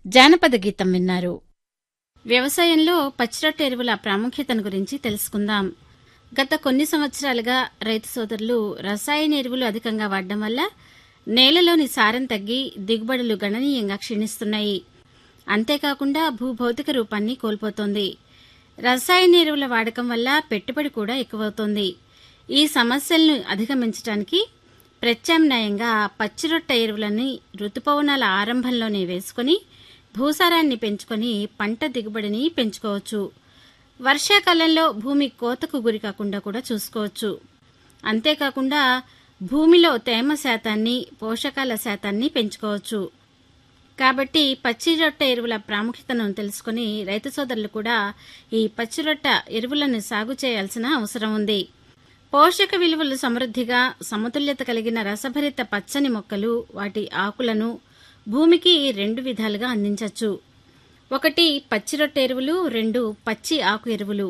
జానపద గీతం విన్నారు వ్యవసాయంలో పచ్చిరొట్ట ఎరువుల ప్రాముఖ్యతను గురించి తెలుసుకుందాం గత కొన్ని సంవత్సరాలుగా రైతు సోదరులు రసాయన ఎరువులు అధికంగా వాడడం వల్ల నేలలోని సారం తగ్గి దిగుబడులు గణనీయంగా క్షీణిస్తున్నాయి అంతేకాకుండా భూభౌతిక రూపాన్ని కోల్పోతోంది రసాయన ఎరువుల వాడకం వల్ల పెట్టుబడి కూడా ఎక్కువవుతోంది ఈ సమస్యలను అధిగమించడానికి ప్రత్యామ్నాయంగా పచ్చిరొట్ట ఎరువులని ఋతుపవనాల ఆరంభంలోనే వేసుకుని భూసారాన్ని పెంచుకొని పంట దిగుబడిని పెంచుకోవచ్చు వర్షాకాలంలో భూమి కోతకు గురి కాకుండా కూడా చూసుకోవచ్చు అంతేకాకుండా భూమిలో తేమ శాతాన్ని పోషకాల శాతాన్ని పెంచుకోవచ్చు కాబట్టి పచ్చిరొట్ట ఎరువుల ప్రాముఖ్యతను తెలుసుకుని రైతు సోదరులు కూడా ఈ పచ్చిరొట్ట ఎరువులను సాగు చేయాల్సిన అవసరం ఉంది పోషక విలువలు సమృద్ధిగా సమతుల్యత కలిగిన రసభరిత పచ్చని మొక్కలు వాటి ఆకులను భూమికి రెండు విధాలుగా అందించవచ్చు ఒకటి పచ్చిరొట్ట ఎరువులు రెండు పచ్చి ఆకు ఎరువులు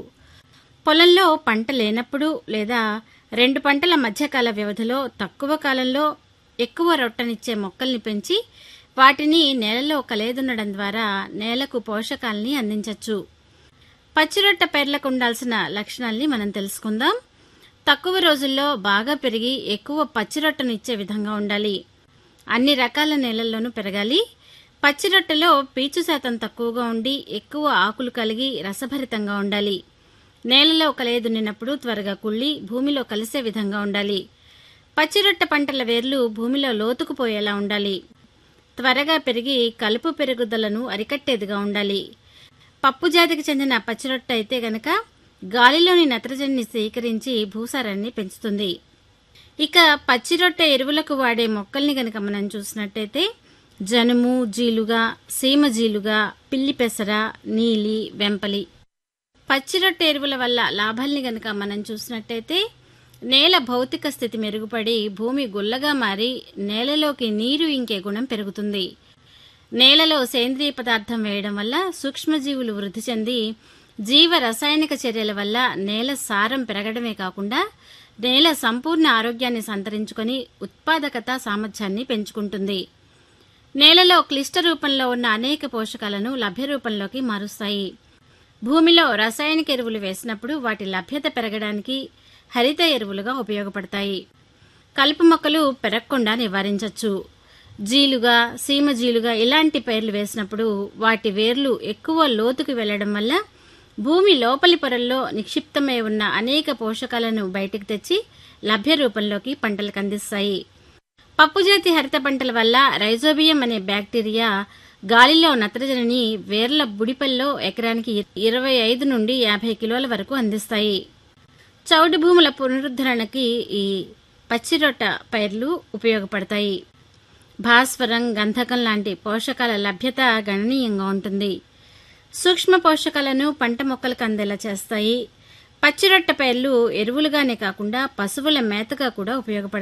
పొలంలో పంట లేనప్పుడు లేదా రెండు పంటల మధ్యకాల వ్యవధిలో తక్కువ కాలంలో ఎక్కువ రొట్టనిచ్చే మొక్కల్ని పెంచి వాటిని నేలలో కలేదున్నడం ద్వారా నేలకు పోషకాల్ని అందించవచ్చు పచ్చిరొట్ట పేర్లకు ఉండాల్సిన లక్షణాల్ని మనం తెలుసుకుందాం తక్కువ రోజుల్లో బాగా పెరిగి ఎక్కువ పచ్చిరొట్టను ఇచ్చే విధంగా ఉండాలి అన్ని రకాల నేలల్లోనూ పెరగాలి పచ్చిరొట్టెలో పీచు శాతం తక్కువగా ఉండి ఎక్కువ ఆకులు కలిగి రసభరితంగా ఉండాలి నేలలో కలయదున్నినప్పుడు త్వరగా కుళ్ళి భూమిలో కలిసే విధంగా ఉండాలి పచ్చిరొట్ట పంటల వేర్లు భూమిలో లోతుకుపోయేలా ఉండాలి త్వరగా పెరిగి కలుపు పెరుగుదలను అరికట్టేదిగా ఉండాలి పప్పు జాతికి చెందిన పచ్చిరొట్ట అయితే గనక గాలిలోని నత్రజనిని సేకరించి భూసారాన్ని పెంచుతుంది ఇక పచ్చిరొట్ట ఎరువులకు వాడే మొక్కల్ని గనక మనం చూసినట్టయితే జనుము జీలుగా సీమ జీలుగా పిల్లి పెసర నీలి వెంపలి పచ్చిరొట్ట ఎరువుల వల్ల లాభాల్ని గనక మనం చూసినట్టయితే నేల భౌతిక స్థితి మెరుగుపడి భూమి గుల్లగా మారి నేలలోకి నీరు ఇంకే గుణం పెరుగుతుంది నేలలో సేంద్రియ పదార్థం వేయడం వల్ల సూక్ష్మజీవులు వృద్ధి చెంది జీవ రసాయనిక చర్యల వల్ల నేల సారం పెరగడమే కాకుండా నేల సంపూర్ణ ఆరోగ్యాన్ని సంతరించుకొని ఉత్పాదకత సామర్థ్యాన్ని పెంచుకుంటుంది నేలలో క్లిష్ట రూపంలో ఉన్న అనేక పోషకాలను లభ్య రూపంలోకి మారుస్తాయి భూమిలో రసాయనిక ఎరువులు వేసినప్పుడు వాటి లభ్యత పెరగడానికి హరిత ఎరువులుగా ఉపయోగపడతాయి కలుపు మొక్కలు పెరగకుండా నివారించవచ్చు జీలుగా సీమ జీలుగా ఇలాంటి పైర్లు వేసినప్పుడు వాటి వేర్లు ఎక్కువ లోతుకు వెళ్లడం వల్ల భూమి లోపలి పొరల్లో నిక్షిప్తమై ఉన్న అనేక పోషకాలను బయటకు తెచ్చి లభ్య రూపంలోకి పంటలకు అందిస్తాయి పప్పుజాతి హరిత పంటల వల్ల రైజోబియం అనే బ్యాక్టీరియా గాలిలో నత్రజనిని వేర్ల బుడిపల్లో ఎకరానికి ఇరవై ఐదు నుండి యాభై కిలోల వరకు అందిస్తాయి చౌడు భూముల పునరుద్ధరణకి ఈ పచ్చిరొట్ట పైర్లు ఉపయోగపడతాయి భాస్వరం గంధకం లాంటి పోషకాల లభ్యత గణనీయంగా ఉంటుంది సూక్ష్మ పోషకాలను పంట మొక్కలకు అందేలా చేస్తాయి పచ్చిరొట్ట పైర్లు ఎరువులుగానే కాకుండా పశువుల మేతగా కూడా ఉపయోగపడతాయి